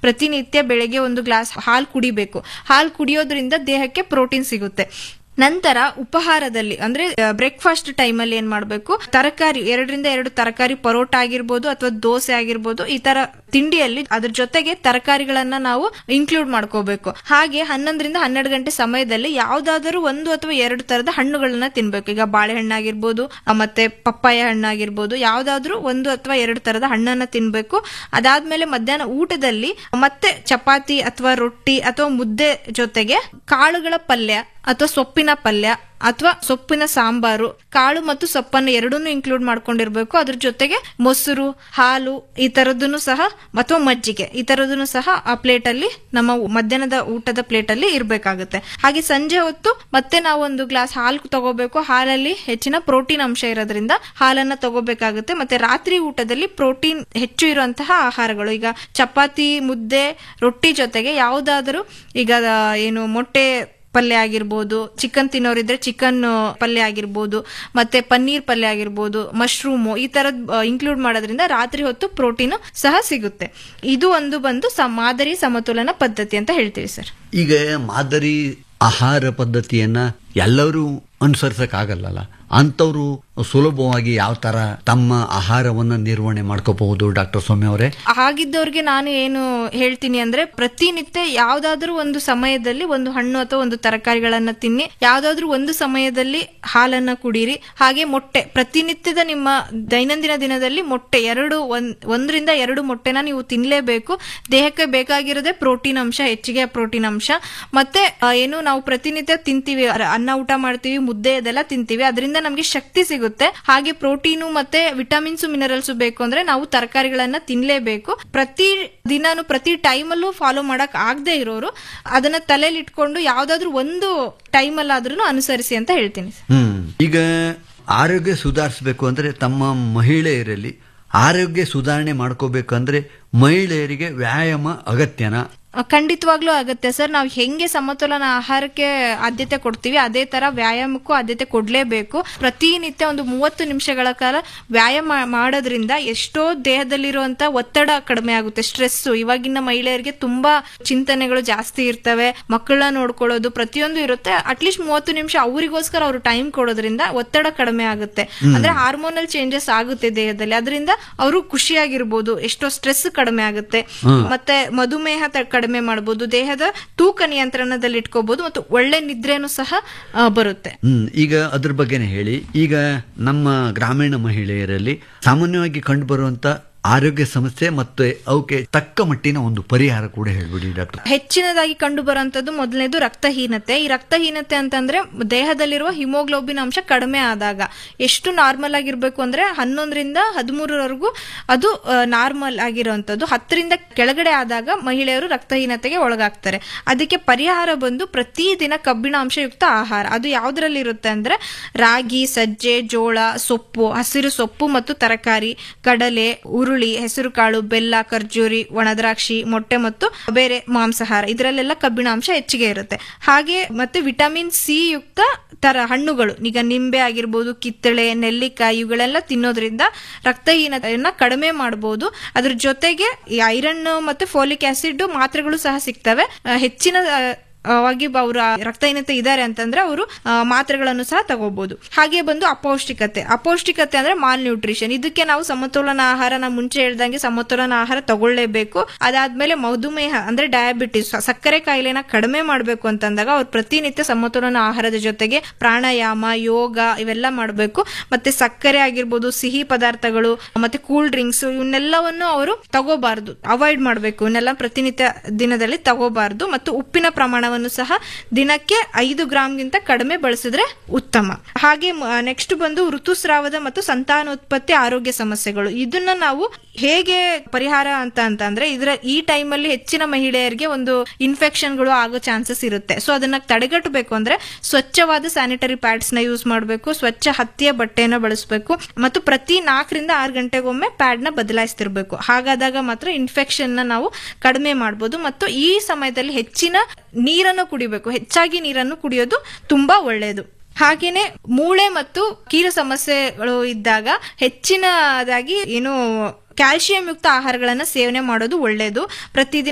ಪ್ರತಿನಿತ್ಯ ಬೆಳಗ್ಗೆ ಒಂದು ಗ್ಲಾಸ್ ಹಾಲು ಕುಡಿಬೇಕು ಹಾಲು ಕುಡಿಯೋದ್ರಿಂದ ದೇಹಕ್ಕೆ ಪ್ರೋಟೀನ್ ಸಿಗುತ್ತೆ ನಂತರ ಉಪಹಾರದಲ್ಲಿ ಅಂದ್ರೆ ಬ್ರೇಕ್ಫಾಸ್ಟ್ ಟೈಮಲ್ಲಿ ಏನ್ ಮಾಡಬೇಕು ತರಕಾರಿ ಎರಡರಿಂದ ಎರಡು ತರಕಾರಿ ಪರೋಟ ಆಗಿರ್ಬೋದು ಅಥವಾ ದೋಸೆ ಆಗಿರ್ಬೋದು ಈ ತರ ತಿಂಡಿಯಲ್ಲಿ ಅದ್ರ ಜೊತೆಗೆ ತರಕಾರಿಗಳನ್ನ ನಾವು ಇನ್ಕ್ಲೂಡ್ ಮಾಡ್ಕೋಬೇಕು ಹಾಗೆ ಹನ್ನೊಂದರಿಂದ ಹನ್ನೆರಡು ಗಂಟೆ ಸಮಯದಲ್ಲಿ ಯಾವ್ದಾದರೂ ಒಂದು ಅಥವಾ ಎರಡು ತರದ ಹಣ್ಣುಗಳನ್ನ ತಿನ್ಬೇಕು ಈಗ ಬಾಳೆಹಣ್ಣಾಗಿರ್ಬೋದು ಆ, ಮತ್ತೆ ಪಪ್ಪಾಯ ಹಣ್ಣಾಗಿರ್ಬೋದು ಯಾವ್ದಾದ್ರೂ ಒಂದು ಅಥವಾ ಎರಡು ತರದ ಹಣ್ಣನ್ನ ತಿನ್ಬೇಕು ಅದಾದ್ಮೇಲೆ ಮಧ್ಯಾಹ್ನ ಊಟದಲ್ಲಿ ಮತ್ತೆ ಚಪಾತಿ ಅಥವಾ ರೊಟ್ಟಿ ಅಥವಾ ಮುದ್ದೆ ಜೊತೆಗೆ ಕಾಳುಗಳ ಪಲ್ಯ ಅಥವಾ ಸೊಪ್ಪಿನ ಪಲ್ಯ ಅಥವಾ ಸೊಪ್ಪಿನ ಸಾಂಬಾರು ಕಾಳು ಮತ್ತು ಸೊಪ್ಪನ್ನು ಎರಡನ್ನೂ ಇನ್ಕ್ಲೂಡ್ ಮಾಡ್ಕೊಂಡಿರ್ಬೇಕು ಅದ್ರ ಜೊತೆಗೆ ಮೊಸರು ಹಾಲು ಈ ತರದನ್ನು ಸಹ ಅಥವಾ ಮಜ್ಜಿಗೆ ಈ ತರದನ್ನು ಸಹ ಆ ಪ್ಲೇಟ್ ಅಲ್ಲಿ ನಮ್ಮ ಮಧ್ಯಾಹ್ನದ ಊಟದ ಪ್ಲೇಟ್ ಅಲ್ಲಿ ಇರಬೇಕಾಗುತ್ತೆ ಹಾಗೆ ಸಂಜೆ ಹೊತ್ತು ಮತ್ತೆ ನಾವು ಒಂದು ಗ್ಲಾಸ್ ಹಾಲು ತಗೋಬೇಕು ಹಾಲಲ್ಲಿ ಹೆಚ್ಚಿನ ಪ್ರೋಟೀನ್ ಅಂಶ ಇರೋದ್ರಿಂದ ಹಾಲನ್ನ ತಗೋಬೇಕಾಗುತ್ತೆ ಮತ್ತೆ ರಾತ್ರಿ ಊಟದಲ್ಲಿ ಪ್ರೋಟೀನ್ ಹೆಚ್ಚು ಇರುವಂತಹ ಆಹಾರಗಳು ಈಗ ಚಪಾತಿ ಮುದ್ದೆ ರೊಟ್ಟಿ ಜೊತೆಗೆ ಯಾವುದಾದರೂ ಈಗ ಆ, ಏನು ಮೊಟ್ಟೆ ಪಲ್ಯ ಆಗಿರ್ಬೋದು ಚಿಕನ್ ತಿನ್ನೋರಿದ್ರೆ ಚಿಕನ್ ಪಲ್ಯ ಆಗಿರ್ಬೋದು ಮತ್ತೆ ಪನ್ನೀರ್ ಪಲ್ಯ ಆಗಿರ್ಬೋದು ಮಶ್ರೂಮು ಈ ತರದ್ ಇನ್ಕ್ಲೂಡ್ ಮಾಡೋದ್ರಿಂದ ರಾತ್ರಿ ಹೊತ್ತು ಪ್ರೋಟೀನ್ ಸಹ ಸಿಗುತ್ತೆ ಇದು ಒಂದು ಬಂದು ಸ- ಮಾದರಿ ಸಮತೋಲನ ಪದ್ಧತಿ ಅಂತ ಹೇಳ್ತೀವಿ ಸರ್ ಈಗ ಮಾದರಿ ಆಹಾರ ಪದ್ಧತಿಯನ್ನ ಎಲ್ಲರೂ ಅನುಸರಿಸಕ್ಕಾಗಲ್ಲಲ್ಲ ಅಂಥವ್ರು ಸುಲಭವಾಗಿ ಯಾವ ತರ ತಮ್ಮ ಆಹಾರವನ್ನ ನಿರ್ವಹಣೆ ಮಾಡ್ಕೋಬಹುದು ಡಾಕ್ಟರ್ ಸೌಮ್ಯ ಅವರೇ ಹಾಗಿದ್ದವ್ರಿಗೆ ನಾನು ಏನು ಹೇಳ್ತೀನಿ ಅಂದ್ರೆ ಪ್ರತಿನಿತ್ಯ ಯಾವ್ದಾದ್ರೂ ಒಂದು ಸಮಯದಲ್ಲಿ ಒಂದು ಹಣ್ಣು ಅಥವಾ ಒಂದು ತರಕಾರಿಗಳನ್ನ ತಿನ್ನಿ ಯಾವ್ದಾದ್ರೂ ಒಂದು ಸಮಯದಲ್ಲಿ ಹಾಲನ್ನ ಕುಡೀರಿ ಹಾಗೆ ಮೊಟ್ಟೆ ಪ್ರತಿನಿತ್ಯದ ನಿಮ್ಮ ದೈನಂದಿನ ದಿನದಲ್ಲಿ ಮೊಟ್ಟೆ ಎರಡು ಒಂದ್ ಒಂದರಿಂದ ಎರಡು ಮೊಟ್ಟೆನ ನೀವು ತಿನ್ಲೇಬೇಕು ದೇಹಕ್ಕೆ ಬೇಕಾಗಿರೋದೇ ಪ್ರೋಟೀನ್ ಅಂಶ ಹೆಚ್ಚಿಗೆ ಪ್ರೋಟೀನ್ ಅಂಶ ಮತ್ತೆ ಆ, ಏನು ನಾವು ಪ್ರತಿನಿತ್ಯ ತಿಂತೀವಿ ಅರ- ಅನ್ನ ಊಟ ಮಾಡ್ತೀವಿ ಮುದ್ದೆ ಅದೆಲ್ಲ ತಿಂತೀವಿ ಅದರಿಂದ ನಮಗೆ ಶಕ್ತಿ ಸಿಗುತ್ತೆ ಹಾಗೆ ಪ್ರೋಟೀನು ಮತ್ತೆ ವಿಟಮಿನ್ಸ್ ಮಿನರಲ್ಸ್ ಬೇಕು ಅಂದ್ರೆ ನಾವು ತರಕಾರಿಗಳನ್ನ ತಿನ್ಲೇಬೇಕು ಪ್ರತಿ ದಿನಾನು ಪ್ರತಿ ಟೈಮಲ್ಲೂ ಫಾಲೋ ಮಾಡಕ್ ಆಗದೆ ಇರೋರು ಅದನ್ನ ತಲೆಯಲ್ಲಿ ಇಟ್ಕೊಂಡು ಯಾವ್ದಾದ್ರು ಒಂದು ಟೈಮಲ್ಲಾದ್ರೂ ಅನುಸರಿಸಿ ಅಂತ ಹೇಳ್ತೀನಿ ಹ್ಮ್ ಈಗ ಆರೋಗ್ಯ ಸುಧಾರಿಸಬೇಕು ಅಂದ್ರೆ ತಮ್ಮ ಮಹಿಳೆಯರಲ್ಲಿ ಆರೋಗ್ಯ ಸುಧಾರಣೆ ಮಾಡ್ಕೋಬೇಕಂದ್ರೆ ಮಹಿಳೆಯರಿಗೆ ವ್ಯಾಯಾಮ ಅಗತ್ಯನಾ ಖಂಡಿತವಾಗ್ಲೂ ಆಗತ್ತೆ ಸರ್ ನಾವು ಹೆಂಗೆ ಸಮತೋಲನ ಆಹಾರಕ್ಕೆ ಆದ್ಯತೆ ಕೊಡ್ತೀವಿ ಅದೇ ತರ ವ್ಯಾಯಾಮಕ್ಕೂ ಆದ್ಯತೆ ಕೊಡ್ಲೇಬೇಕು ಪ್ರತಿನಿತ್ಯ ಒಂದು ಮೂವತ್ತು ನಿಮಿಷಗಳ ಕಾಲ ವ್ಯಾಯಾಮ ಮಾಡೋದ್ರಿಂದ ಎಷ್ಟೋ ದೇಹದಲ್ಲಿರುವಂತ ಒತ್ತಡ ಕಡಿಮೆ ಆಗುತ್ತೆ ಸ್ಟ್ರೆಸ್ ಇವಾಗಿನ ಮಹಿಳೆಯರಿಗೆ ತುಂಬಾ ಚಿಂತನೆಗಳು ಜಾಸ್ತಿ ಇರ್ತವೆ ಮಕ್ಕಳನ್ನ ನೋಡ್ಕೊಳ್ಳೋದು ಪ್ರತಿಯೊಂದು ಇರುತ್ತೆ ಅಟ್ಲೀಸ್ಟ್ ಮೂವತ್ತು ನಿಮಿಷ ಅವರಿಗೋಸ್ಕರ ಅವರು ಟೈಮ್ ಕೊಡೋದ್ರಿಂದ ಒತ್ತಡ ಕಡಿಮೆ ಆಗುತ್ತೆ ಅಂದ್ರೆ ಹಾರ್ಮೋನಲ್ ಚೇಂಜಸ್ ಆಗುತ್ತೆ ದೇಹದಲ್ಲಿ ಅದರಿಂದ ಅವರು ಖುಷಿಯಾಗಿರ್ಬೋದು ಎಷ್ಟೋ ಸ್ಟ್ರೆಸ್ ಕಡಿಮೆ ಆಗುತ್ತೆ ಮತ್ತೆ ಮಧುಮೇಹ ತ- ಕಡಿಮೆ ಮಾಡಬಹುದು ದೇಹದ ತೂಕ ನಿಯಂತ್ರಣದಲ್ಲಿ ಇಟ್ಕೋಬಹುದು ಮತ್ತು ಒಳ್ಳೆ ನಿದ್ರೆನೂ ಸಹ ಆ, ಬರುತ್ತೆ ಹ್ಮ್ ಈಗ ಅದ್ರ ಬಗ್ಗೆನೇ ಹೇಳಿ ಈಗ ನಮ್ಮ ಗ್ರಾಮೀಣ ಮಹಿಳೆಯರಲ್ಲಿ ಸಾಮಾನ್ಯವಾಗಿ ಕಂಡುಬರುವಂತ ಆರೋಗ್ಯ ಸಮಸ್ಯೆ ಮತ್ತೆ ಅವಕ್ಕೆ ತಕ್ಕ ಮಟ್ಟಿನ ಒಂದು ಪರಿಹಾರ ಕೂಡ ಹೇಳ್ಬಿಡಿ ಡಾಕ್ಟರ್ ಹೆಚ್ಚಿನದಾಗಿ ಕಂಡು ಬರುವಂತದ್ದು ಮೊದಲನೇದು ರಕ್ತಹೀನತೆ ಈ ರಕ್ತಹೀನತೆ ಅಂತಂದ್ರೆ ದೇಹದಲ್ಲಿರುವ ಹಿಮೋಗ್ಲೋಬಿನ್ ಅಂಶ ಕಡಿಮೆ ಆದಾಗ ಎಷ್ಟು ನಾರ್ಮಲ್ ಆಗಿರ್ಬೇಕು ಅಂದ್ರೆ ಹನ್ನೊಂದರಿಂದ ಹದಿಮೂರರವರೆಗೂ ಅದು ನಾರ್ಮಲ್ ಆಗಿರುವಂತದ್ದು ಹತ್ತರಿಂದ ಕೆಳಗಡೆ ಆದಾಗ ಮಹಿಳೆಯರು ರಕ್ತಹೀನತೆಗೆ ಒಳಗಾಗ್ತಾರೆ ಅದಕ್ಕೆ ಪರಿಹಾರ ಬಂದು ಪ್ರತಿದಿನ ಕಬ್ಬಿಣಾಂಶಯುಕ್ತ ಆಹಾರ ಅದು ಯಾವ್ದ್ರಲ್ಲಿ ಇರುತ್ತೆ ಅಂದ್ರೆ ರಾಗಿ ಸಜ್ಜೆ ಜೋಳ ಸೊಪ್ಪು ಹಸಿರು ಸೊಪ್ಪು ಮತ್ತು ತರಕಾರಿ ಕಡಲೆ ಉರುಳಿ ಹೆಸರುಕಾಳು ಬೆಲ್ಲ ಖರ್ಜೂರಿ ಒಣದ್ರಾಕ್ಷಿ ಮೊಟ್ಟೆ ಮತ್ತು ಬೇರೆ ಮಾಂಸಾಹಾರ ಇದರಲ್ಲೆಲ್ಲ ಕಬ್ಬಿಣಾಂಶ ಹೆಚ್ಚಿಗೆ ಇರುತ್ತೆ ಹಾಗೆ ಮತ್ತೆ ವಿಟಮಿನ್ ಸಿ ಯುಕ್ತ ತರ ಹಣ್ಣುಗಳು ಈಗ ನಿಂಬೆ ಆಗಿರ್ಬೋದು ಕಿತ್ತಳೆ ನೆಲ್ಲಿಕಾಯಿ ಇವುಗಳೆಲ್ಲ ತಿನ್ನೋದ್ರಿಂದ ರಕ್ತಹೀನತೆಯನ್ನ ಕಡಿಮೆ ಮಾಡಬಹುದು ಅದ್ರ ಜೊತೆಗೆ ಈ ಐರನ್ ಮತ್ತೆ ಫೋಲಿಕ್ ಆಸಿಡ್ ಮಾತ್ರೆಗಳು ಸಹ ಸಿಗ್ತವೆ ಆ, ಹೆಚ್ಚಿನ ಆ, ವಾಗಿ ಅವರ ರಕ್ತಹೀನತೆ ಇದ್ದಾರೆ ಅಂತಂದ್ರೆ ಅವರು ಮಾತ್ರೆಗಳನ್ನು ಸಹ ತಗೋಬಹುದು ಹಾಗೆ ಬಂದು ಅಪೌಷ್ಟಿಕತೆ ಅಪೌಷ್ಟಿಕತೆ ಅಂದ್ರೆ ಮಾಲ್ ನ್ಯೂಟ್ರಿಷನ್ ಇದಕ್ಕೆ ನಾವು ಸಮತೋಲನ ಆಹಾರ ನಾವು ಮುಂಚೆ ಹೇಳ್ದಂಗೆ ಸಮತೋಲನ ಆಹಾರ ತಗೊಳ್ಳೇಬೇಕು ಅದಾದ್ಮೇಲೆ ಮಧುಮೇಹ ಅಂದ್ರೆ ಡಯಾಬಿಟಿಸ್ ಸಕ್ಕರೆ ಕಾಯಿಲೆನ ಕಡಿಮೆ ಮಾಡಬೇಕು ಅಂತಂದಾಗ ಅವ್ರು ಪ್ರತಿನಿತ್ಯ ಸಮತೋಲನ ಆಹಾರದ ಜೊತೆಗೆ ಪ್ರಾಣಾಯಾಮ ಯೋಗ ಇವೆಲ್ಲ ಮಾಡಬೇಕು ಮತ್ತೆ ಸಕ್ಕರೆ ಆಗಿರ್ಬೋದು ಸಿಹಿ ಪದಾರ್ಥಗಳು ಮತ್ತೆ ಕೂಲ್ ಡ್ರಿಂಕ್ಸ್ ಇವನ್ನೆಲ್ಲವನ್ನು ಅವರು ತಗೋಬಾರ್ದು ಅವಾಯ್ಡ್ ಮಾಡಬೇಕು ಇವನ್ನೆಲ್ಲ ಪ್ರತಿನಿತ್ಯ ದಿನದಲ್ಲಿ ತಗೋಬಾರ್ದು ಮತ್ತು ಉಪ್ಪಿನ ಪ್ರಮಾಣವನ್ನು ಸಹ ದಿನಕ್ಕೆ ಐದು ಗ್ರಾಮ್ಗಿಂತ ಕಡಿಮೆ ಬಳಸಿದ್ರೆ ಉತ್ತಮ ಹಾಗೆ ನೆಕ್ಸ್ಟ್ ಬಂದು ಋತುಸ್ರಾವದ ಮತ್ತು ಸಂತಾನೋತ್ಪತ್ತಿ ಆರೋಗ್ಯ ಸಮಸ್ಯೆಗಳು ಇದನ್ನ ನಾವು ಹೇಗೆ ಪರಿಹಾರ ಅಂತ ಅಂತಂದ್ರೆ ಇದರ ಈ ಟೈಮಲ್ಲಿ ಹೆಚ್ಚಿನ ಮಹಿಳೆಯರಿಗೆ ಒಂದು ಇನ್ಫೆಕ್ಷನ್ಗಳು ಆಗೋ ಚಾನ್ಸಸ್ ಇರುತ್ತೆ ಸೊ ಅದನ್ನ ತಡೆಗಟ್ಟಬೇಕು ಅಂದ್ರೆ ಸ್ವಚ್ಛವಾದ ಸ್ಯಾನಿಟರಿ ಪ್ಯಾಡ್ಸ್ ನ ಯೂಸ್ ಮಾಡಬೇಕು ಸ್ವಚ್ಛ ಹತ್ತಿಯ ಬಟ್ಟೆನ ಬಳಸಬೇಕು ಮತ್ತು ಪ್ರತಿ ನಾಲ್ಕರಿಂದ ಆರು ಗಂಟೆಗೊಮ್ಮೆ ಪ್ಯಾಡ್ ನ ಬದಲಾಯಿಸ್ತಿರ್ಬೇಕು ಹಾಗಾದಾಗ ಮಾತ್ರ ಇನ್ಫೆಕ್ಷನ್ ನ ನಾವು ಕಡಿಮೆ ಮಾಡಬಹುದು ಮತ್ತು ಈ ಸಮಯದಲ್ಲಿ ಹೆಚ್ಚಿನ ನೀರನ್ನು ಕುಡಿಬೇಕು ಹೆಚ್ಚಾಗಿ ನೀರನ್ನು ಕುಡಿಯೋದು ತುಂಬಾ ಒಳ್ಳೆಯದು ಹಾಗೇನೆ ಮೂಳೆ ಮತ್ತು ಕೀಲು ಸಮಸ್ಯೆಗಳು ಇದ್ದಾಗ ಹೆಚ್ಚಿನದಾಗಿ ಏನು ಕ್ಯಾಲ್ಸಿಯಂ ಯುಕ್ತ ಆಹಾರಗಳನ್ನ ಸೇವನೆ ಮಾಡೋದು ಒಳ್ಳೆಯದು ಪ್ರತಿದಿನ